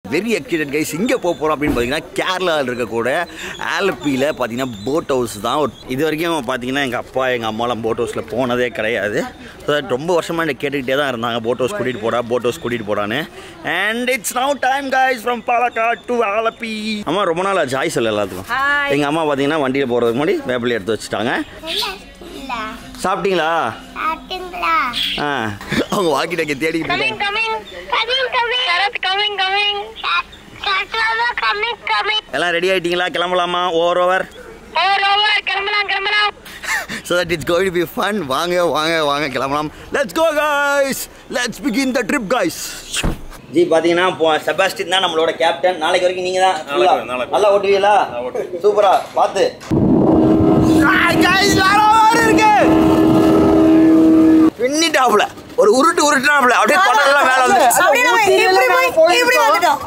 Very excited guys இங்கே போக போகிறோம் அப்படின்னு பார்த்தீங்கன்னா கேரளாவில் இருக்கக்கூட ஆலப்பியில் பார்த்தீங்கன்னா போட் ஹவுஸ் தான் ஒரு இது வரைக்கும் பார்த்தீங்கன்னா எங்கள் அப்பா எங்கள் அம்மாலாம் போட் ஹவுஸில் போனதே கிடையாது ஸோ ரொம்ப வருஷமாக என்ன கேட்டுக்கிட்டே தான் இருந்தாங்க போட் ஹவுஸ் கூட்டிகிட்டு போடா போட் ஹவுஸ் கூட்டிகிட்டு போடான்னு and it's now time guys from Palakkad to Alleppey அம்மா ரொம்ப நாள் ஆச்சு ஹாய் சொல்ல எல்லாத்துக்கும் எங்கள் அம்மா பார்த்தீங்கன்னா வண்டியில் போகிறதுக்கு முன்னாடி வேப்பிலை எடுத்து வச்சுட்டாங்க இல்ல சாப்பிட்டீங்களா சாப்பிட்டீங்களா ஆ அவங்க வாக்கி டாக்கி தேடிக்கிட்டு coming இருக்காங்க coming coming coming Sharat coming coming Sharat coming coming எல்லாம் ரெடி ஆயிட்டீங்களா கிளம்பலாமா ஓவர் ஓவர் over over கிளம்பலாம் கிளம்பலாம் so that it's going to be fun வாங்க வாங்க வாங்க கிளம்பலாம் let's go guys let's begin the trip guys ஜி பார்த்தீங்கன்னா இப்போ செபாஸ்டின் தான் நம்மளோட கேப்டன் நாளைக்கு வரைக்கும் நீங்கள் தான் full-ஆ. நாளைக்கு, நாளைக்கு. நல்லா ஓட்டுவீங்களா சூப்பரா பார்த்து இருக்கு பின்னிட்டாப்ல ஒரு உருட்டு உருட்டுனாப்ல அப்படியே படம்லாம் மேல வந்து அப்படியே நம்ம இப்படி போய் இப்படி வந்துட்டோம்